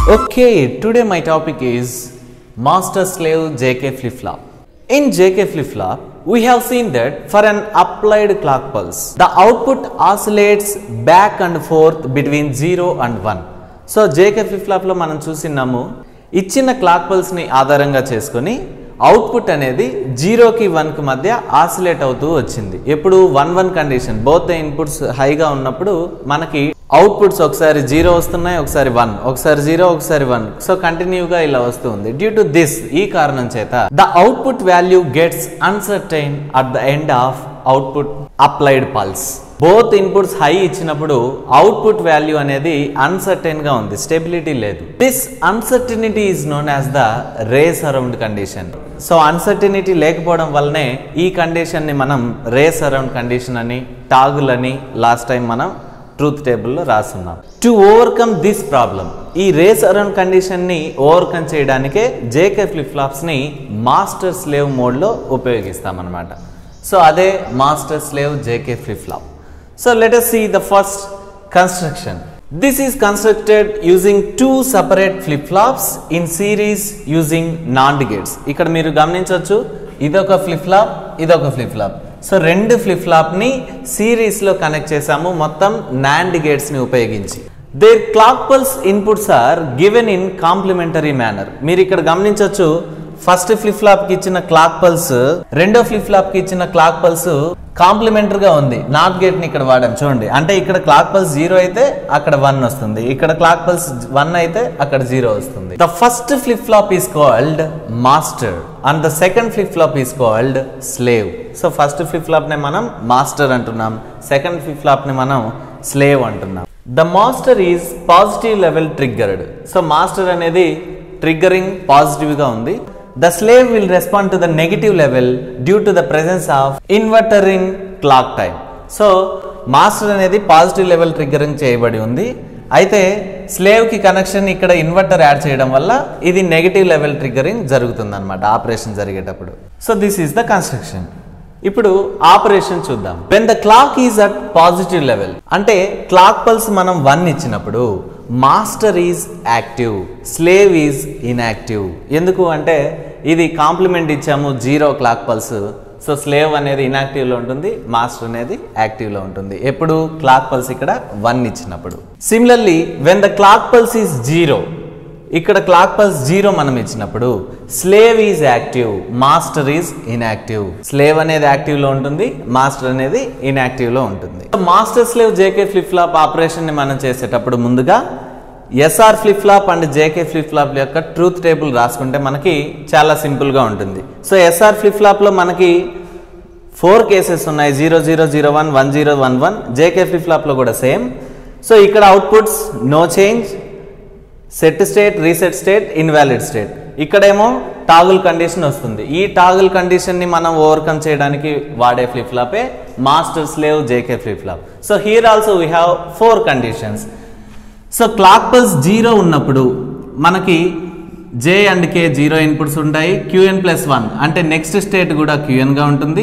Okay, today my topic is master slave JK flip flop. In JK flip flop, we have seen that for an applied clock pulse, the output oscillates back and forth between 0 and 1. So JK flip ఫ్లాప్లో మనం చూసినాము ఇచ్చిన clock పల్స్ని ఆధారంగా చేసుకొని output అనేది జీరోకి వన్కి మధ్య ఆసిలేట్ అవుతూ వచ్చింది ఎప్పుడు one one condition both the inputs హైగా ఉన్నప్పుడు మనకి అవుట్పుట్స్ ఒకసారి జీరో వస్తున్నాయి ఒకసారి వన్ ఒకసారి జీరో ఒకసారి వన్ సో కంటిన్యూగా ఇలా వస్తుంది డ్యూ టు దిస్ ఈ కారణం చేత the output value gets uncertain at the end of output applied pulse both inputs high ఇచ్చినప్పుడు అవుట్పుట్ వాల్యూ అనేది అన్సర్టైన్ గా ఉంది స్టెబిలిటీ లేదు this uncertainty is known as the race around condition so uncertainty లేకపోవడం వల్లనే ఈ కండిషన్ ని మనం రేస్ అరౌండ్ కండిషన్ అని టాగుల్ అని లాస్ట్ టైం మనం ట్రూత్ టేబుల్లో రాస్తున్నాం టు ఓవర్కమ్ దిస్ ప్రాబ్లం ఈ రేస్ అరౌండ్ కండిషన్ ని ఓవర్కమ్ చేయడానికే జేకే ఫ్లిప్ ఫ్లాప్స్ ని మాస్టర్ స్లేవ్ మోడ్లో ఉపయోగిస్తాం అనమాట సో అదే master slave JK flip flop so let us see the first construction. This is constructed using two separate flip flops in series using NAND gates. ఇక్కడ మీరు గమనించవచ్చు ఇదొక flip flop ఇదొక ఫ్లిప్ ఫ్లాప్ సో రెండు flip flop ని series లో connect చేసాము మొత్తం నాండ్ గేట్స్ ని ఉపయోగించి there clock pulse inputs are given in complementary manner మీరు ఇక్కడ గమనించవచ్చు ఫస్ట్ ఫ్లిప్ ఫ్లాప్ కి ఇచ్చిన క్లాక్ పల్స్ రెండో ఫ్లిప్ ఫ్లాప్ కి ఇచ్చిన క్లాక్ పల్స్ కాంప్లిమెంటరీ గా ఉంది నాట్ గేట్ ని ఇక్కడ వాడాం చూడండి అంటే ఇక్కడ క్లాక్ పల్స్ జీరో అయితే అక్కడ వన్ వస్తుంది ఇక్కడ క్లాక్ పల్స్ వన్ అయితే అక్కడ జీరో వస్తుంది the first flip flop is called master and the second flip flop is called slave so first flip flop ని మనం మాస్టర్ అంటున్నాం సెకండ్ ఫ్లిప్ ఫ్లాప్ ని మనం స్లేవ్ అంటున్నాం the master is positive level triggered so master అనేది triggering positive గా ఉంది the slave will respond to the negative level due to the presence of inverter in clock time so master అనేది positive level triggering చేయబడి ఉంది అయితే slave కి connection ఇక్కడ inverter add చేయడం వల్ల ఇది నెగిటివ్ లెవెల్ ట్రిగ్గరింగ్ జరుగుతుంది అనమాట ఆపరేషన్ జరిగేటప్పుడు so this is the construction ఇప్పుడు ఆపరేషన్ చూద్దాం when the clock is at positive level అంటే క్లాక్ పల్స్ మనం వన్ ఇచ్చినప్పుడు master is active slave is inactive ఎందుకు అంటే ఇది కాంప్లిమెంట్ ఇచ్చాము zero clock pulse so slave అనేది ఇన్యాక్టివ్లో ఉంటుంది మాస్టర్ అనేది యాక్టివ్లో ఉంటుంది ఎప్పుడు క్లాక్ పల్స్ ఇక్కడ వన్ ఇచ్చినప్పుడు similarly when the clock pulse is zero ఇక్కడ క్లాక్ పల్స్ జీరో మనం ఇచ్చినప్పుడు slave is active master is inactive slave అనేది యాక్టివ్ లో ఉంటుంది మాస్టర్ అనేది ఇన్యాక్టివ్ లో ఉంటుంది master slave JK flip flop operation ని మనం చేసేటప్పుడు ముందుగా SR flip flop and JK flip flop యొక్క ట్రూత్ టేబుల్ రాసుకుంటే మనకి చాలా సింపుల్ గా ఉంటుంది సో ఎస్ఆర్ ఫ్లిప్ ఫ్లాప్ లో మనకి ఫోర్ కేసెస్ ఉన్నాయి zero zero zero one one zero one one JK flip flop లో కూడా సేమ్ సో ఇక్కడ outputs no change set state reset state invalid state ఇక్కడేమో టాగుల్ కండిషన్ వస్తుంది ఈ టాగుల్ కండిషన్ ని మనం ఓవర్కమ్ చేయడానికి వాడే ఫ్లిప్ ఫ్లాపే master slave JK flip flop so here also we have four conditions so clock pulse zero ఉన్నప్పుడు మనకి J and K zero inputs ఉంటాయి క్యూఎన్ ప్లస్ వన్ అంటే నెక్స్ట్ స్టేట్ కూడా క్యూఎన్ గా ఉంటుంది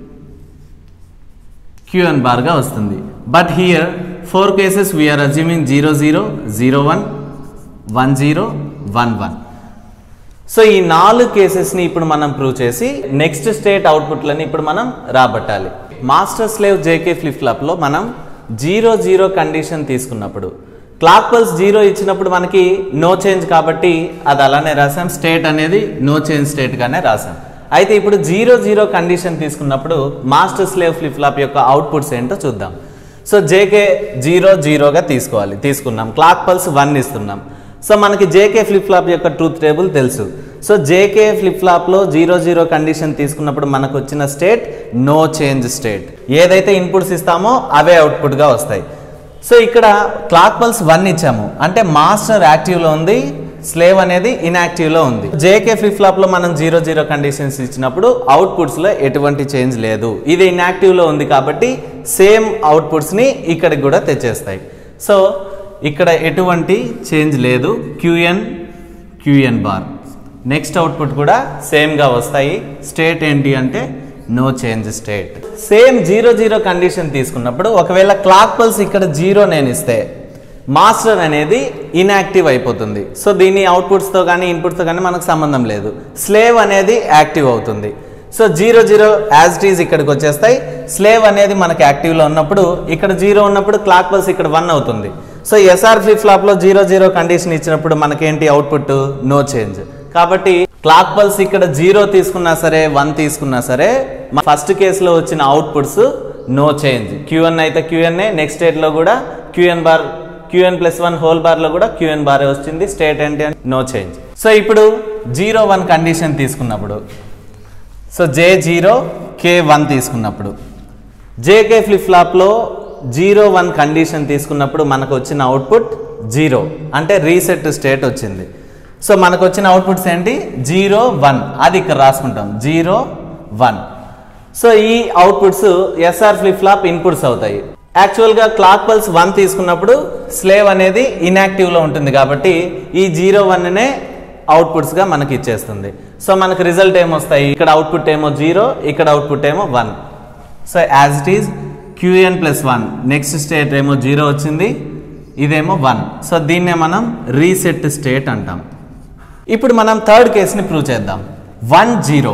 క్యూఎన్ బార్గా వస్తుంది but here four cases we are assuming zero zero zero one one zero one one so ఈ నాలుగు కేసెస్ని ఇప్పుడు మనం ప్రూవ్ చేసి నెక్స్ట్ స్టేట్ అవుట్పుట్లని ఇప్పుడు మనం రాబట్టాలి మాస్టర్ స్లేవ్ జేకే ఫ్లిప్ ఫ్లాప్లో మనం జీరో జీరో కండిషన్ తీసుకున్నప్పుడు క్లాక్ పల్స్ జీరో ఇచ్చినప్పుడు మనకి నో చేంజ్ కాబట్టి అది అలానే రాసాం స్టేట్ అనేది నో చేంజ్ స్టేట్గానే రాసాం అయితే ఇప్పుడు జీరో జీరో కండిషన్ తీసుకున్నప్పుడు మాస్టర్ స్లేవ్ ఫ్లిప్ ఫ్లాప్ యొక్క అవుట్పుట్స్ ఏంటో చూద్దాం సో జేకే జీరో జీరోగా తీసుకోవాలి తీసుకున్నాం క్లాక్ పల్స్ వన్ ఇస్తున్నాం సో మనకి జేకే ఫ్లిప్ ఫ్లాప్ యొక్క ట్రూత్ టేబుల్ తెలుసు సో జేకే ఫ్లిప్ ఫ్లాప్లో జీరో జీరో కండిషన్ తీసుకున్నప్పుడు మనకు వచ్చిన స్టేట్ నో చేంజ్ స్టేట్ ఏదైతే ఇన్పుట్స్ ఇస్తామో అవే అవుట్పుట్గా వస్తాయి సో ఇక్కడ క్లాక్ పల్స్ వన్ ఇచ్చాము అంటే మాస్టర్ యాక్టివ్లో ఉంది స్లేవ్ అనేది ఇన్యాక్టివ్లో ఉంది జేకే ఫ్లిప్ ఫ్లాప్లో మనం జీరో జీరో కండిషన్స్ ఇచ్చినప్పుడు అవుట్పుట్స్లో ఎటువంటి చేంజ్ లేదు ఇది ఇన్యాక్టివ్లో ఉంది కాబట్టి సేమ్ అవుట్పుట్స్ని ఇక్కడికి కూడా తెచ్చేస్తాయి సో ఇక్కడ ఎటువంటి చేంజ్ లేదు QN QN bar next output కూడా సేమ్గా వస్తాయి స్టేట్ ఏంటి అంటే no change state same zero zero condition తీసుకున్నప్పుడు ఒకవేళ క్లాక్ పల్స్ ఇక్కడ జీరో నేను ఇస్తే మాస్టర్ అనేది ఇన్యాక్టివ్ అయిపోతుంది సో దీని అవుట్పుట్స్తో కానీ ఇన్పుట్స్తో కానీ మనకు సంబంధం లేదు స్లేవ్ అనేది యాక్టివ్ అవుతుంది so zero zero as it is ఇక్కడికి వచ్చేస్తాయి స్లేవ్ అనేది మనకి యాక్టివ్లో ఉన్నప్పుడు ఇక్కడ జీరో ఉన్నప్పుడు క్లాక్ పల్స్ ఇక్కడ వన్ అవుతుంది సో ఎస్ఆర్ ఫ్లిప్ ఫ్లాప్లో జీరో జీరో కండిషన్ ఇచ్చినప్పుడు మనకేంటి అవుట్పుట్ నో చేంజ్ కాబట్టి క్లాక్ పల్స్ ఇక్కడ జీరో తీసుకున్నా సరే వన్ తీసుకున్నా సరే ఫస్ట్ కేసులో వచ్చిన అవుట్పుట్స్ నో చేంజ్ క్యూఎన్ అయితే క్యూఎన్ఏ నెక్స్ట్ స్టేట్లో కూడా QN bar QN plus one హోల్ బార్లో కూడా క్యూఎన్ బారే వచ్చింది స్టేట్ ఏంటి అని నో చేంజ్ సో ఇప్పుడు జీరో వన్ కండిషన్ తీసుకున్నప్పుడు so J zero K one తీసుకున్నప్పుడు జేకే ఫ్లిప్ ఫ్లాప్లో జీరో వన్ కండిషన్ తీసుకున్నప్పుడు మనకు వచ్చిన అవుట్పుట్ జీరో అంటే రీసెట్ స్టేట్ వచ్చింది సో మనకు వచ్చిన అవుట్పుట్స్ ఏంటి జీరో వన్ అది ఇక్కడ రాసుకుంటాం జీరో వన్ సో ఈ outputs SR flip flop inputs అవుతాయి యాక్చువల్గా క్లాక్ పల్స్ వన్ తీసుకున్నప్పుడు స్లేవ్ అనేది ఇన్యాక్టివ్లో ఉంటుంది కాబట్టి ఈ జీరో వన్నే అవుట్పుట్స్గా మనకి ఇచ్చేస్తుంది సో మనకు రిజల్ట్ ఏమొస్తాయి ఇక్కడ అవుట్పుట్ ఏమో జీరో ఇక్కడ అవుట్పుట్ ఏమో one so as it is QN plus one next state ఏమో జీరో వచ్చింది ఇదేమో వన్ సో దీన్నే మనం రీసెట్ స్టేట్ అంటాం ఇప్పుడు మనం థర్డ్ కేసుని ప్రూవ్ చేద్దాం one zero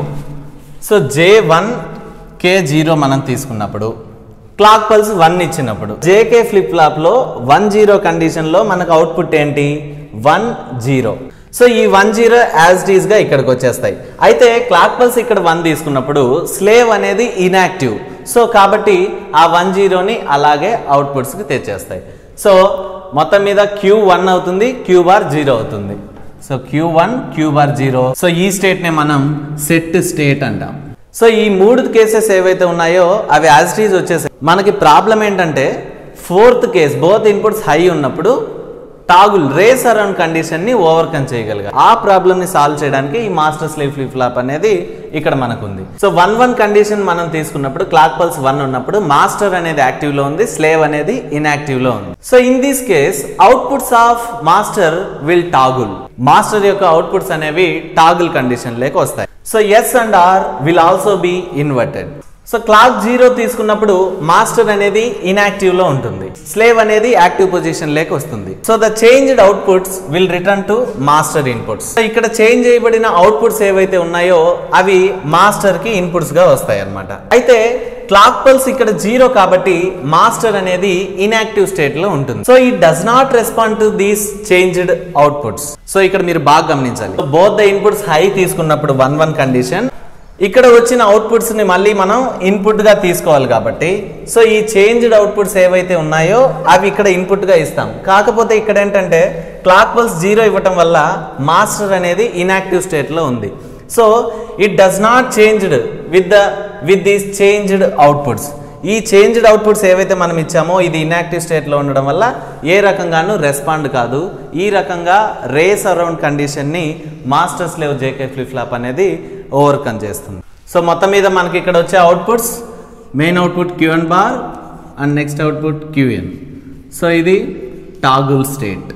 so J one K zero మనం తీసుకున్నప్పుడు క్లాక్ పల్స్ వన్ ఇచ్చినప్పుడు జేకే ఫ్లిప్ ఫ్లాప్లో వన్ జీరో కండిషన్లో మనకు అవుట్పుట్ ఏంటి వన్ జీరో సో ఈ వన్ జీరో యాజ్ ఇట్ గా ఇక్కడికి వచ్చేస్తాయి అయితే క్లాక్ పల్స్ ఇక్కడ వన్ తీసుకున్నప్పుడు స్లేవ్ అనేది ఇన్యాక్టివ్ సో కాబట్టి ఆ వన్ జీరోని అలాగే అవుట్పుట్స్కి తెచ్చేస్తాయి సో మొత్తం మీద క్యూ వన్ అవుతుంది క్యూ బార్ జీరో అవుతుంది so Q one Q bar zero so ఈ స్టేట్ నే మనం సెట్ స్టేట్ అంటాం సో ఈ మూడు కేసెస్ ఏవైతే ఉన్నాయో అవి యాజ్ ఇట్ ఈజ్ వచ్చేసాయి మనకి ప్రాబ్లం ఏంటంటే fourth case both inputs high ఉన్నప్పుడు టాగుల్ రేస్ అరౌండ్ కండిషన్ ని ఓవర్కమ్ చేయగలిగా ఆ ప్రాబ్లమ్ ని సాల్వ్ చేయడానికి ఈ మాస్టర్ స్లీవ్ ఫ్లిప్ ఫ్లాప్ అనేది ఇక్కడ మనకు ఉంది సో వన్ వన్ కండిషన్ మనం తీసుకున్నప్పుడు క్లాక్ పల్స్ వన్ ఉన్నప్పుడు మాస్టర్ అనేది యాక్టివ్ లో ఉంది స్లేవ్ అనేది ఇన్యాక్టివ్ లో ఉంది so in this case outputs of master will toggle master యొక్క అవుట్పుట్స్ అనేవి టాగుల్ కండిషన్ లేక వస్తాయి so S and R will also be inverted so clock zero తీసుకున్నప్పుడు మాస్టర్ అనేది ఇన్యాక్టివ్ లో ఉంటుంది స్లేవ్ అనేది యాక్టివ్ పొజిషన్ లేక వస్తుంది so the changed outputs will return to master inputs so ఇక్కడ చేంజ్ చేయబడిన అవుట్పుట్స్ ఏవైతే ఉన్నాయో అవి మాస్టర్ కి ఇన్పుట్స్ గా వస్తాయి అన్నమాట అయితే క్లాక్ పల్స్ ఇక్కడ జీరో కాబట్టి మాస్టర్ అనేది ఇన్యాక్టివ్ స్టేట్ లో ఉంటుంది so it does not respond to these changed outputs so ఇక్కడ మీరు బాగా గమనించాలి బోత్ ద ఇన్పుట్స్ హై తీసుకున్నప్పుడు వన్ వన్ కండిషన్ ఇక్కడ వచ్చిన అవుట్పుట్స్ ని మళ్ళీ మనం ఇన్పుట్ గా తీసుకోవాలి కాబట్టి సో ఈ చేంజ్డ్ అవుట్పుట్స్ ఏవైతే ఉన్నాయో అవి ఇక్కడ ఇన్పుట్ గా ఇస్తాం కాకపోతే ఇక్కడ ఏంటంటే క్లాక్ పల్స్ జీరో ఇవ్వటం వల్ల మాస్టర్ అనేది ఇన్యాక్టివ్ స్టేట్ లో ఉంది so it does not changed with the with these changed outputs ఈ చేంజ్డ్ అవుట్పుట్స్ ఏవైతే మనం ఇచ్చామో ఇది ఇన్యాక్టివ్ స్టేట్లో ఉండడం వల్ల ఏ రకంగానూ రెస్పాండ్ కాదు ఈ రకంగా రేస్ అరౌండ్ కండిషన్ని master slave JK flip flop అనేది ఓవర్కమ్ చేస్తుంది సో మొత్తం మీద మనకి ఇక్కడ వచ్చే outputs main output QN bar and next output QN so ఇది toggle state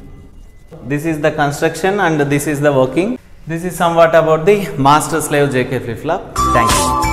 this is the construction and this is the working this is somewhat about the master slave JK flip flop thank you